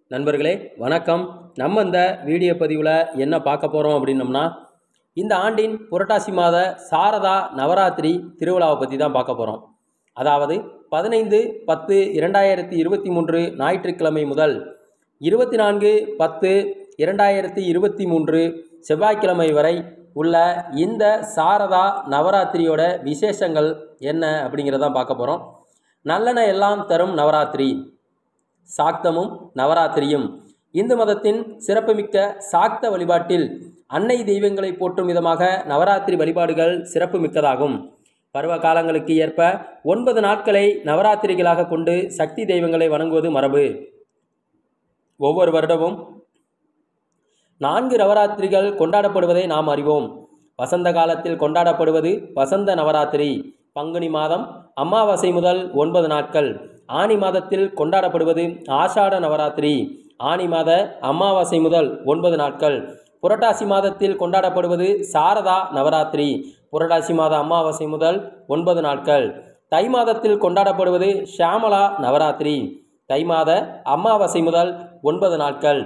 நண்பர்களே வணக்கம் நம்ம இந்த வீடியோ பதிவில் என்ன பார்க்க போகிறோம் அப்படின்னம்னா இந்த ஆண்டின் புரட்டாசி மாத சாரதா நவராத்திரி திருவிழாவை பற்றி தான் பார்க்க போகிறோம் அதாவது பதினைந்து பத்து இரண்டாயிரத்தி இருபத்தி மூன்று ஞாயிற்றுக்கிழமை முதல் இருபத்தி நான்கு பத்து இரண்டாயிரத்தி இருபத்தி மூன்று செவ்வாய்க்கிழமை வரை உள்ள இந்த சாரதா நவராத்திரியோட விசேஷங்கள் என்ன அப்படிங்கிறதான் பார்க்க போகிறோம் நல்லெண்ண எல்லாம் தரும் நவராத்திரி சாக்தமும் நவராத்திரியும் இந்து மதத்தின் சிறப்புமிக்க சாக்த வழிபாட்டில் அன்னை தெய்வங்களை போற்றும் விதமாக நவராத்திரி வழிபாடுகள் சிறப்புமிக்கதாகும் பருவ காலங்களுக்கு ஏற்ப ஒன்பது நாட்களை நவராத்திரிகளாக கொண்டு சக்தி தெய்வங்களை வணங்குவது மரபு ஒவ்வொரு வருடமும் நான்கு நவராத்திரிகள் கொண்டாடப்படுவதை நாம் அறிவோம் வசந்த காலத்தில் கொண்டாடப்படுவது வசந்த நவராத்திரி பங்குனி மாதம் அமாவாசை முதல் ஒன்பது நாட்கள் ஆனி மாதத்தில் கொண்டாடப்படுவது ஆஷாட நவராத்திரி ஆனி மாத அமாவாசை முதல் ஒன்பது நாட்கள் புரட்டாசி மாதத்தில் கொண்டாடப்படுவது சாரதா நவராத்திரி புரட்டாசி மாத அமாவாசை முதல் ஒன்பது நாட்கள் தை மாதத்தில் கொண்டாடப்படுவது ஷியாமலா நவராத்திரி தை மாத அமாவாசை முதல் ஒன்பது நாட்கள்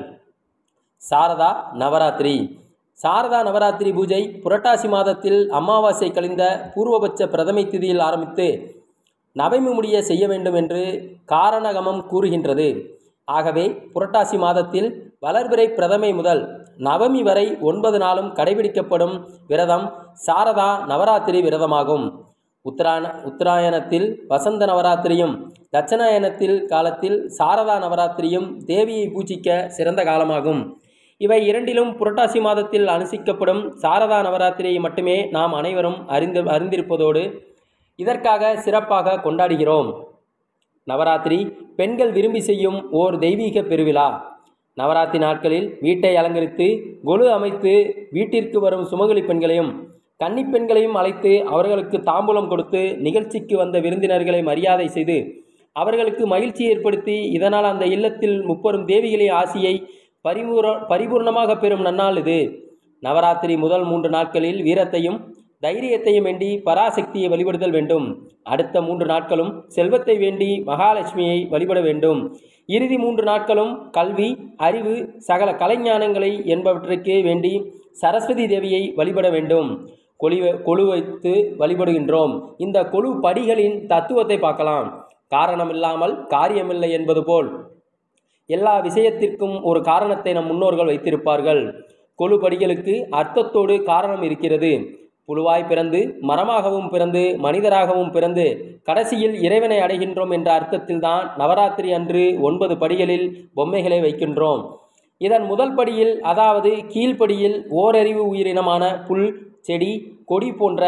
சாரதா நவராத்திரி சாரதா நவராத்திரி பூஜை புரட்டாசி மாதத்தில் அமாவாசை கழிந்த பூர்வபட்ச பிரதமை திதியில் ஆரம்பித்து நவமி முடிய செய்ய வேண்டும் என்று காரணகமம் கூறுகின்றது ஆகவே புரட்டாசி மாதத்தில் வளர்பிறை பிரதமை முதல் நவமி வரை ஒன்பது நாளும் கடைபிடிக்கப்படும் விரதம் சாரதா நவராத்திரி விரதமாகும் உத்தராயண உத்தராயணத்தில் வசந்த நவராத்திரியும் தட்சணாயனத்தில் காலத்தில் சாரதா நவராத்திரியும் தேவியை பூஜிக்க சிறந்த காலமாகும் இவை இரண்டிலும் புரட்டாசி மாதத்தில் அனுசிக்கப்படும் சாரதா நவராத்திரியை மட்டுமே நாம் அனைவரும் அறிந்து அறிந்திருப்பதோடு இதற்காக சிறப்பாக கொண்டாடுகிறோம் நவராத்திரி பெண்கள் விரும்பி செய்யும் ஓர் தெய்வீக பெருவிழா நவராத்திரி நாட்களில் வீட்டை அலங்கரித்து கொலு அமைத்து வீட்டிற்கு வரும் சுமங்கலி பெண்களையும் கன்னிப் பெண்களையும் அழைத்து அவர்களுக்கு தாம்பூலம் கொடுத்து நிகழ்ச்சிக்கு வந்த விருந்தினர்களை மரியாதை செய்து அவர்களுக்கு மகிழ்ச்சி ஏற்படுத்தி இதனால் அந்த இல்லத்தில் முப்பெரும் தேவிகளின் ஆசியை பரிபூர பரிபூர்ணமாக பெறும் நன்னாள் இது நவராத்திரி முதல் மூன்று நாட்களில் வீரத்தையும் தைரியத்தையும் வேண்டி பராசக்தியை வழிபடுதல் வேண்டும் அடுத்த மூன்று நாட்களும் செல்வத்தை வேண்டி மகாலட்சுமியை வழிபட வேண்டும் இறுதி மூன்று நாட்களும் கல்வி அறிவு சகல கலைஞானங்களை என்பவற்றுக்கு வேண்டி சரஸ்வதி தேவியை வழிபட வேண்டும் கொலி கொழு வைத்து வழிபடுகின்றோம் இந்த கொழு படிகளின் தத்துவத்தை பார்க்கலாம் காரணமில்லாமல் காரியமில்லை என்பது போல் எல்லா விஷயத்திற்கும் ஒரு காரணத்தை நம் முன்னோர்கள் வைத்திருப்பார்கள் கொழு படிகளுக்கு அர்த்தத்தோடு காரணம் இருக்கிறது புழுவாய் பிறந்து மரமாகவும் பிறந்து மனிதராகவும் பிறந்து கடைசியில் இறைவனை அடைகின்றோம் என்ற அர்த்தத்தில்தான் நவராத்திரி அன்று ஒன்பது படிகளில் பொம்மைகளை வைக்கின்றோம் இதன் முதல் படியில் அதாவது கீழ்ப்படியில் ஓரறிவு உயிரினமான புல் செடி கொடி போன்ற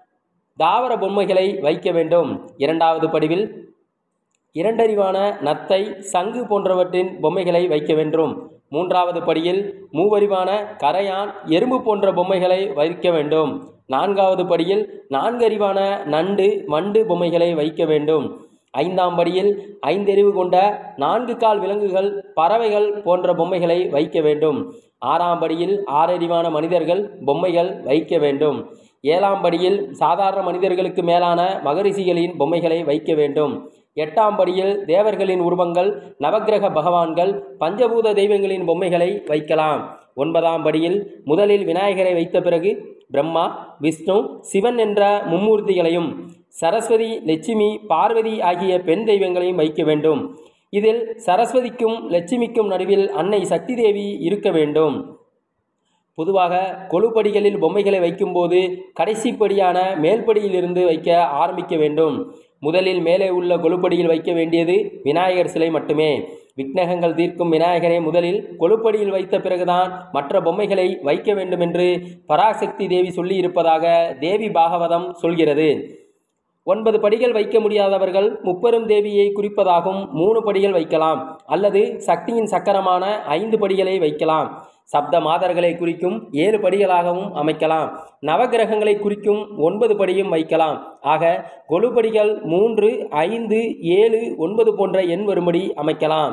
தாவர பொம்மைகளை வைக்க வேண்டும் இரண்டாவது படிவில் இரண்டறிவான நத்தை சங்கு போன்றவற்றின் பொம்மைகளை வைக்க வேண்டும் மூன்றாவது படியில் மூவறிவான கரையான் எறும்பு போன்ற பொம்மைகளை வைக்க வேண்டும் நான்காவது படியில் நான்கறிவான நண்டு வண்டு பொம்மைகளை வைக்க வேண்டும் ஐந்தாம் படியில் ஐந்தறிவு கொண்ட நான்கு கால் விலங்குகள் பறவைகள் போன்ற பொம்மைகளை வைக்க வேண்டும் ஆறாம் படியில் ஆறறிவான மனிதர்கள் பொம்மைகள் வைக்க வேண்டும் ஏழாம் படியில் சாதாரண மனிதர்களுக்கு மேலான மகரிஷிகளின் பொம்மைகளை வைக்க வேண்டும் எட்டாம் படியில் தேவர்களின் உருவங்கள் நவக்கிரக பகவான்கள் பஞ்சபூத தெய்வங்களின் பொம்மைகளை வைக்கலாம் ஒன்பதாம் படியில் முதலில் விநாயகரை வைத்த பிறகு பிரம்மா விஷ்ணு சிவன் என்ற மும்மூர்த்திகளையும் சரஸ்வதி லட்சுமி பார்வதி ஆகிய பெண் தெய்வங்களையும் வைக்க வேண்டும் இதில் சரஸ்வதிக்கும் லட்சுமிக்கும் நடுவில் அன்னை சக்தி தேவி இருக்க வேண்டும் பொதுவாக கொழுப்படிகளில் பொம்மைகளை வைக்கும்போது கடைசி படியான மேல்படியிலிருந்து வைக்க ஆரம்பிக்க வேண்டும் முதலில் மேலே உள்ள கொழுப்படியில் வைக்க வேண்டியது விநாயகர் சிலை மட்டுமே விக்னகங்கள் தீர்க்கும் விநாயகரை முதலில் கொழுப்படியில் வைத்த பிறகுதான் மற்ற பொம்மைகளை வைக்க வேண்டும் என்று பராசக்தி தேவி சொல்லி இருப்பதாக தேவி பாகவதம் சொல்கிறது ஒன்பது படிகள் வைக்க முடியாதவர்கள் முப்பெரும் தேவியை குறிப்பதாகும் மூணு படிகள் வைக்கலாம் அல்லது சக்தியின் சக்கரமான ஐந்து படிகளை வைக்கலாம் சப்த மாதர்களை குறிக்கும் ஏழு படிகளாகவும் அமைக்கலாம் நவகிரகங்களை குறிக்கும் ஒன்பது படியும் வைக்கலாம் ஆக கொலுபடிகள் மூன்று ஐந்து ஏழு ஒன்பது போன்ற எண் வரும்படி அமைக்கலாம்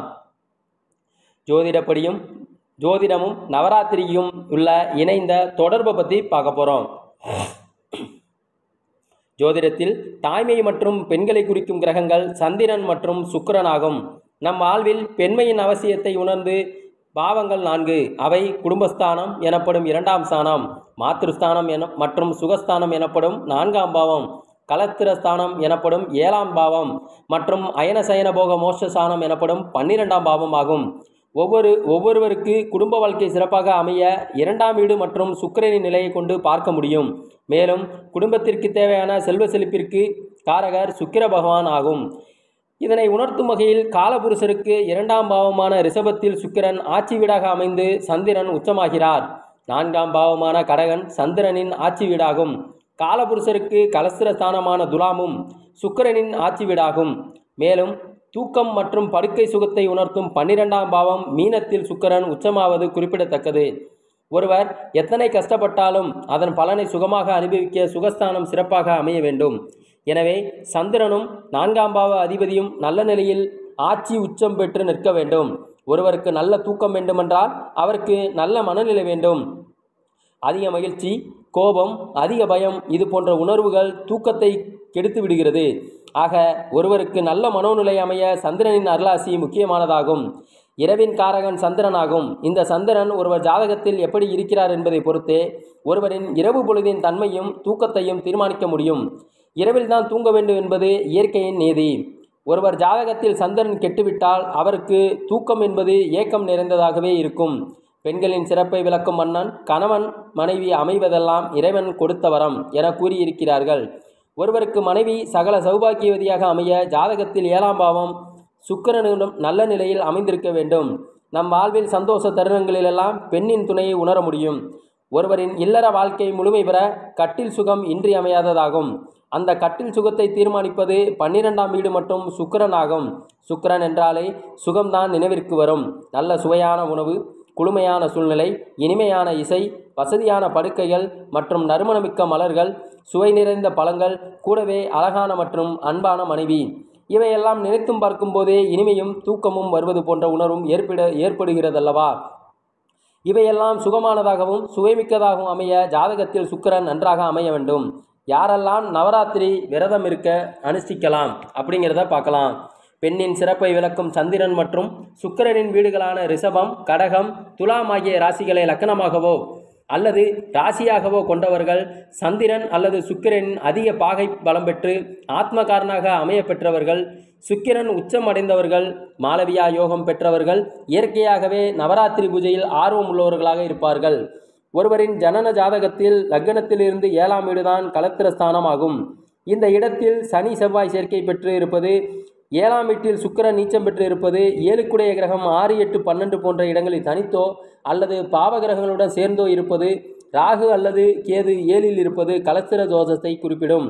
ஜோதிடப்படியும் ஜோதிடமும் நவராத்திரியும் உள்ள இணைந்த தொடர்பை பற்றி பார்க்க போகிறோம் ஜோதிடத்தில் தாய்மை மற்றும் பெண்களை குறிக்கும் கிரகங்கள் சந்திரன் மற்றும் சுக்கிரன் ஆகும் நம் வாழ்வில் பெண்மையின் அவசியத்தை உணர்ந்து பாவங்கள் நான்கு அவை குடும்பஸ்தானம் எனப்படும் இரண்டாம் ஸ்தானம் மாத்திருஸ்தானம் என மற்றும் சுகஸ்தானம் எனப்படும் நான்காம் பாவம் கலத்திரஸ்தானம் எனப்படும் ஏழாம் பாவம் மற்றும் அயனசயன போக மோட்சஸ்தானம் எனப்படும் பன்னிரெண்டாம் பாவம் ஆகும் ஒவ்வொரு ஒவ்வொருவருக்கு குடும்ப வாழ்க்கை சிறப்பாக அமைய இரண்டாம் வீடு மற்றும் சுக்கிரனின் நிலையை கொண்டு பார்க்க முடியும் மேலும் குடும்பத்திற்கு தேவையான செல்வ செழிப்பிற்கு காரகர் சுக்கிர பகவான் ஆகும் இதனை உணர்த்தும் வகையில் காலபுருஷருக்கு இரண்டாம் பாவமான ரிஷபத்தில் சுக்கிரன் ஆட்சி வீடாக அமைந்து சந்திரன் உச்சமாகிறார் நான்காம் பாவமான கடகன் சந்திரனின் ஆட்சி வீடாகும் காலபுருஷருக்கு கலஸ்திர ஸ்தானமான துலாமும் சுக்கிரனின் ஆட்சி வீடாகும் மேலும் தூக்கம் மற்றும் படுக்கை சுகத்தை உணர்த்தும் பன்னிரெண்டாம் பாவம் மீனத்தில் சுக்கிரன் உச்சமாவது குறிப்பிடத்தக்கது ஒருவர் எத்தனை கஷ்டப்பட்டாலும் அதன் பலனை சுகமாக அனுபவிக்க சுகஸ்தானம் சிறப்பாக அமைய வேண்டும் எனவே சந்திரனும் நான்காம் பாவ அதிபதியும் நல்ல நிலையில் ஆட்சி உச்சம் பெற்று நிற்க வேண்டும் ஒருவருக்கு நல்ல தூக்கம் வேண்டுமென்றால் அவருக்கு நல்ல மனநிலை வேண்டும் அதிக மகிழ்ச்சி கோபம் அதிக பயம் இது போன்ற உணர்வுகள் தூக்கத்தை கெடுத்து விடுகிறது ஆக ஒருவருக்கு நல்ல மனோநிலை அமைய சந்திரனின் அருளாசி முக்கியமானதாகும் இரவின் காரகன் சந்திரனாகும் இந்த சந்திரன் ஒருவர் ஜாதகத்தில் எப்படி இருக்கிறார் என்பதை பொறுத்தே ஒருவரின் இரவு பொழுதின் தன்மையும் தூக்கத்தையும் தீர்மானிக்க முடியும் இரவில் தான் தூங்க வேண்டும் என்பது இயற்கையின் நீதி ஒருவர் ஜாதகத்தில் சந்திரன் கெட்டுவிட்டால் அவருக்கு தூக்கம் என்பது ஏக்கம் நிறைந்ததாகவே இருக்கும் பெண்களின் சிறப்பை விளக்கும் மன்னன் கணவன் மனைவி அமைவதெல்லாம் இறைவன் கொடுத்த வரம் என கூறியிருக்கிறார்கள் ஒருவருக்கு மனைவி சகல சௌபாக்கியவதியாக அமைய ஜாதகத்தில் ஏழாம் பாவம் சுக்கிரனிடம் நல்ல நிலையில் அமைந்திருக்க வேண்டும் நம் வாழ்வில் சந்தோஷ தருணங்களிலெல்லாம் பெண்ணின் துணையை உணர முடியும் ஒருவரின் இல்லற வாழ்க்கை முழுமை பெற கட்டில் சுகம் இன்றியமையாததாகும் அந்த கட்டில் சுகத்தை தீர்மானிப்பது பன்னிரெண்டாம் வீடு மற்றும் சுக்கிரன் ஆகும் சுக்கிரன் என்றாலே சுகம்தான் நினைவிற்கு வரும் நல்ல சுவையான உணவு குளுமையான சூழ்நிலை இனிமையான இசை வசதியான படுக்கைகள் மற்றும் நறுமணமிக்க மலர்கள் சுவை நிறைந்த பழங்கள் கூடவே அழகான மற்றும் அன்பான மனைவி இவையெல்லாம் நினைத்தும் பார்க்கும்போதே இனிமையும் தூக்கமும் வருவது போன்ற உணர்வும் ஏற்பட ஏற்படுகிறதல்லவா இவையெல்லாம் சுகமானதாகவும் சுவைமிக்கதாகவும் அமைய ஜாதகத்தில் சுக்கிரன் நன்றாக அமைய வேண்டும் யாரெல்லாம் நவராத்திரி விரதம் இருக்க அனுஷ்டிக்கலாம் அப்படிங்கிறத பார்க்கலாம் பெண்ணின் சிறப்பை விளக்கும் சந்திரன் மற்றும் சுக்கிரனின் வீடுகளான ரிஷபம் கடகம் துலாம் ஆகிய ராசிகளை லக்கணமாகவோ அல்லது ராசியாகவோ கொண்டவர்கள் சந்திரன் அல்லது சுக்கிரனின் அதிக பாகை பலம் பெற்று ஆத்மகாரனாக அமைய பெற்றவர்கள் சுக்கிரன் உச்சம் அடைந்தவர்கள் மாளவியா யோகம் பெற்றவர்கள் இயற்கையாகவே நவராத்திரி பூஜையில் ஆர்வம் உள்ளவர்களாக இருப்பார்கள் ஒருவரின் ஜனன ஜாதகத்தில் லக்னத்திலிருந்து ஏழாம் வீடுதான் கலத்திரஸ்தானம் ஆகும் இந்த இடத்தில் சனி செவ்வாய் சேர்க்கை பெற்று இருப்பது ஏழாம் வீட்டில் சுக்கிரன் நீச்சம் பெற்று இருப்பது ஏழுக்குடைய கிரகம் ஆறு எட்டு பன்னெண்டு போன்ற இடங்களில் தனித்தோ அல்லது பாவ கிரகங்களுடன் சேர்ந்தோ இருப்பது ராகு அல்லது கேது ஏழில் இருப்பது கலத்திர தோஷத்தை குறிப்பிடும்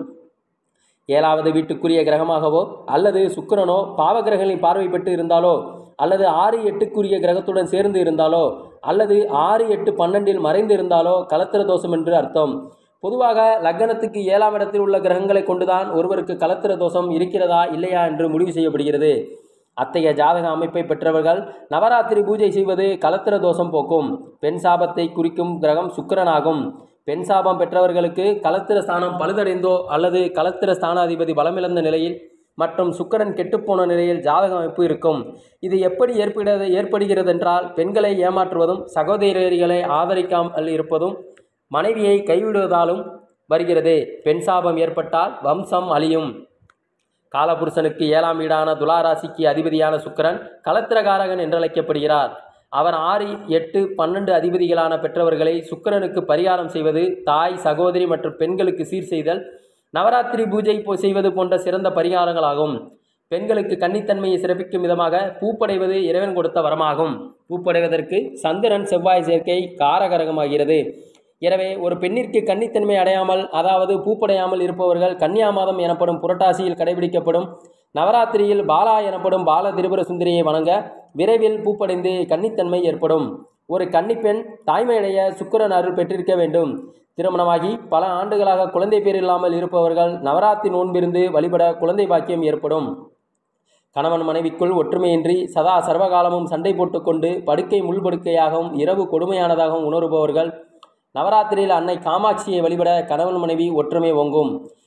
ஏழாவது வீட்டுக்குரிய கிரகமாகவோ அல்லது சுக்கிரனோ பாவகிரகங்களின் பார்வை பெற்று இருந்தாலோ அல்லது ஆறு எட்டுக்குரிய கிரகத்துடன் சேர்ந்து இருந்தாலோ அல்லது ஆறு எட்டு பன்னெண்டில் மறைந்து இருந்தாலோ கலத்திர தோஷம் என்று அர்த்தம் பொதுவாக லக்னத்துக்கு ஏழாம் இடத்தில் உள்ள கிரகங்களை கொண்டுதான் ஒருவருக்கு கலத்திர தோஷம் இருக்கிறதா இல்லையா என்று முடிவு செய்யப்படுகிறது அத்தகைய ஜாதக அமைப்பை பெற்றவர்கள் நவராத்திரி பூஜை செய்வது கலத்திர தோஷம் போக்கும் பெண் சாபத்தை குறிக்கும் கிரகம் சுக்கிரனாகும் பெண் சாபம் பெற்றவர்களுக்கு கலத்திர ஸ்தானம் பழுதடைந்தோ அல்லது கலத்திர ஸ்தானாதிபதி பலமிழந்த நிலையில் மற்றும் சுக்கிரன் கெட்டுப்போன நிலையில் ஜாதக அமைப்பு இருக்கும் இது எப்படி ஏற்படுகிறது ஏற்படுகிறது என்றால் பெண்களை ஏமாற்றுவதும் சகோதரிகளை ஆதரிக்காமல் இருப்பதும் மனைவியை கைவிடுவதாலும் வருகிறது பெண் சாபம் ஏற்பட்டால் வம்சம் அழியும் காலபுருஷனுக்கு ஏழாம் வீடான துளாராசிக்கு அதிபதியான சுக்கிரன் கலத்திரகாரகன் என்றழைக்கப்படுகிறார் அவர் ஆறு எட்டு பன்னெண்டு அதிபதிகளான பெற்றவர்களை சுக்கிரனுக்கு பரிகாரம் செய்வது தாய் சகோதரி மற்றும் பெண்களுக்கு சீர் செய்தல் நவராத்திரி பூஜை போ- செய்வது போன்ற சிறந்த பரிகாரங்களாகும் பெண்களுக்கு கன்னித்தன்மையை சிறப்பிக்கும் விதமாக பூப்படைவது இறைவன் கொடுத்த வரமாகும் பூப்படைவதற்கு சந்திரன் செவ்வாய் சேர்க்கை காரகரகமாகிறது எனவே ஒரு பெண்ணிற்கு கன்னித்தன்மை அடையாமல் அதாவது பூப்படையாமல் இருப்பவர்கள் கன்னியா மாதம் எனப்படும் புரட்டாசியில் கடைபிடிக்கப்படும் நவராத்திரியில் பாலா எனப்படும் பால திரிபுர சுந்தரியை வணங்க விரைவில் பூப்படைந்து கன்னித்தன்மை ஏற்படும் ஒரு கன்னிப்பெண் தாய்மையடைய சுக்கிரன் அருள் பெற்றிருக்க வேண்டும் திருமணமாகி பல ஆண்டுகளாக குழந்தை பேர் இல்லாமல் இருப்பவர்கள் நவராத்திரி நோன்பிருந்து வழிபட குழந்தை பாக்கியம் ஏற்படும் கணவன் மனைவிக்குள் ஒற்றுமையின்றி சதா சர்வகாலமும் சண்டை போட்டுக்கொண்டு படுக்கை முள்படுக்கையாகவும் இரவு கொடுமையானதாகவும் உணருபவர்கள் நவராத்திரியில் அன்னை காமாட்சியை வழிபட கணவன் மனைவி ஒற்றுமை ஓங்கும்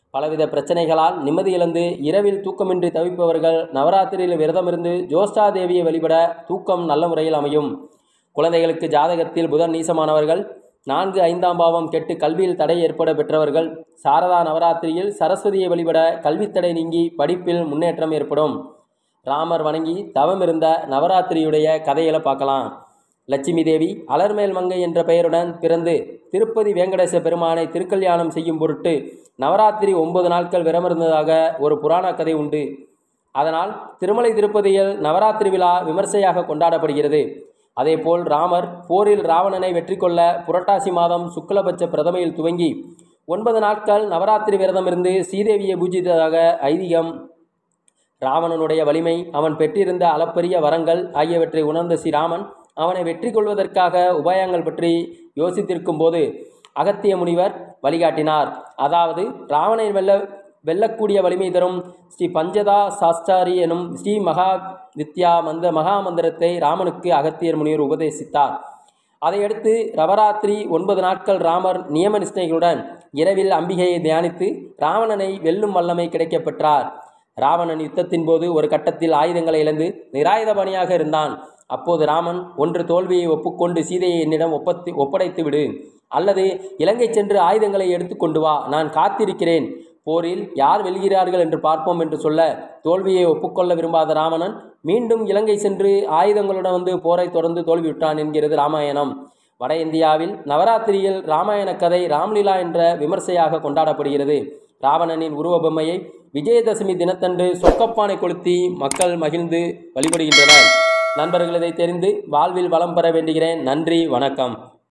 பலவித பிரச்சனைகளால் நிம்மதி இழந்து இரவில் தூக்கமின்றி தவிப்பவர்கள் நவராத்திரியில் விரதமிருந்து ஜோஷ்டா தேவியை வழிபட தூக்கம் நல்ல முறையில் அமையும் குழந்தைகளுக்கு ஜாதகத்தில் புதன் நீசமானவர்கள் நான்கு ஐந்தாம் பாவம் கெட்டு கல்வியில் தடை ஏற்பட பெற்றவர்கள் சாரதா நவராத்திரியில் சரஸ்வதியை வழிபட கல்வித்தடை நீங்கி படிப்பில் முன்னேற்றம் ஏற்படும் ராமர் வணங்கி தவம் இருந்த நவராத்திரியுடைய கதைகளை பார்க்கலாம் லட்சுமி தேவி அலர்மேல் மங்கை என்ற பெயருடன் பிறந்து திருப்பதி வேங்கடேச பெருமானை திருக்கல்யாணம் செய்யும் பொருட்டு நவராத்திரி ஒன்பது நாட்கள் விரமிருந்ததாக ஒரு புராண கதை உண்டு அதனால் திருமலை திருப்பதியில் நவராத்திரி விழா விமர்சையாக கொண்டாடப்படுகிறது அதேபோல் ராமர் போரில் ராவணனை வெற்றி கொள்ள புரட்டாசி மாதம் சுக்லபட்ச பிரதமையில் துவங்கி ஒன்பது நாட்கள் நவராத்திரி விரதம் இருந்து ஸ்ரீதேவியை பூஜித்ததாக ஐதீகம் ராவணனுடைய வலிமை அவன் பெற்றிருந்த அளப்பரிய வரங்கள் ஆகியவற்றை உணர்ந்த ஸ்ரீராமன் அவனை வெற்றி கொள்வதற்காக உபாயங்கள் பற்றி யோசித்திருக்கும் போது அகத்திய முனிவர் வழிகாட்டினார் அதாவது ராவணை வெல்ல வெல்லக்கூடிய வலிமை தரும் ஸ்ரீ பஞ்சதா சாஸ்தாரி எனும் ஸ்ரீ மகா வித்யா மந்த மகா மந்திரத்தை ராமனுக்கு அகத்தியர் முனிவர் உபதேசித்தார் அதையடுத்து நவராத்திரி ஒன்பது நாட்கள் ராமர் நியம நிஷ்டைகளுடன் இரவில் அம்பிகையை தியானித்து ராவணனை வெல்லும் வல்லமை கிடைக்கப் பெற்றார் ராவணன் யுத்தத்தின் போது ஒரு கட்டத்தில் ஆயுதங்களை இழந்து நிராயுதபாணியாக இருந்தான் அப்போது ராமன் ஒன்று தோல்வியை ஒப்புக்கொண்டு சீதையை என்னிடம் ஒப்பத்தி ஒப்படைத்து விடு அல்லது இலங்கை சென்று ஆயுதங்களை எடுத்துக்கொண்டு வா நான் காத்திருக்கிறேன் போரில் யார் வெல்கிறார்கள் என்று பார்ப்போம் என்று சொல்ல தோல்வியை ஒப்புக்கொள்ள விரும்பாத ராவணன் மீண்டும் இலங்கை சென்று ஆயுதங்களுடன் வந்து போரை தொடர்ந்து தோல்வியுற்றான் என்கிறது ராமாயணம் வட இந்தியாவில் நவராத்திரியில் ராமாயண கதை ராம்லீலா என்ற விமர்சையாக கொண்டாடப்படுகிறது ராவணனின் உருவ பொம்மையை விஜயதசமி தினத்தன்று சொக்கப்பானை கொளுத்தி மக்கள் மகிழ்ந்து வழிபடுகின்றனர் நண்பர்கள் இதை தெரிந்து வாழ்வில் வளம் பெற வேண்டுகிறேன் நன்றி வணக்கம்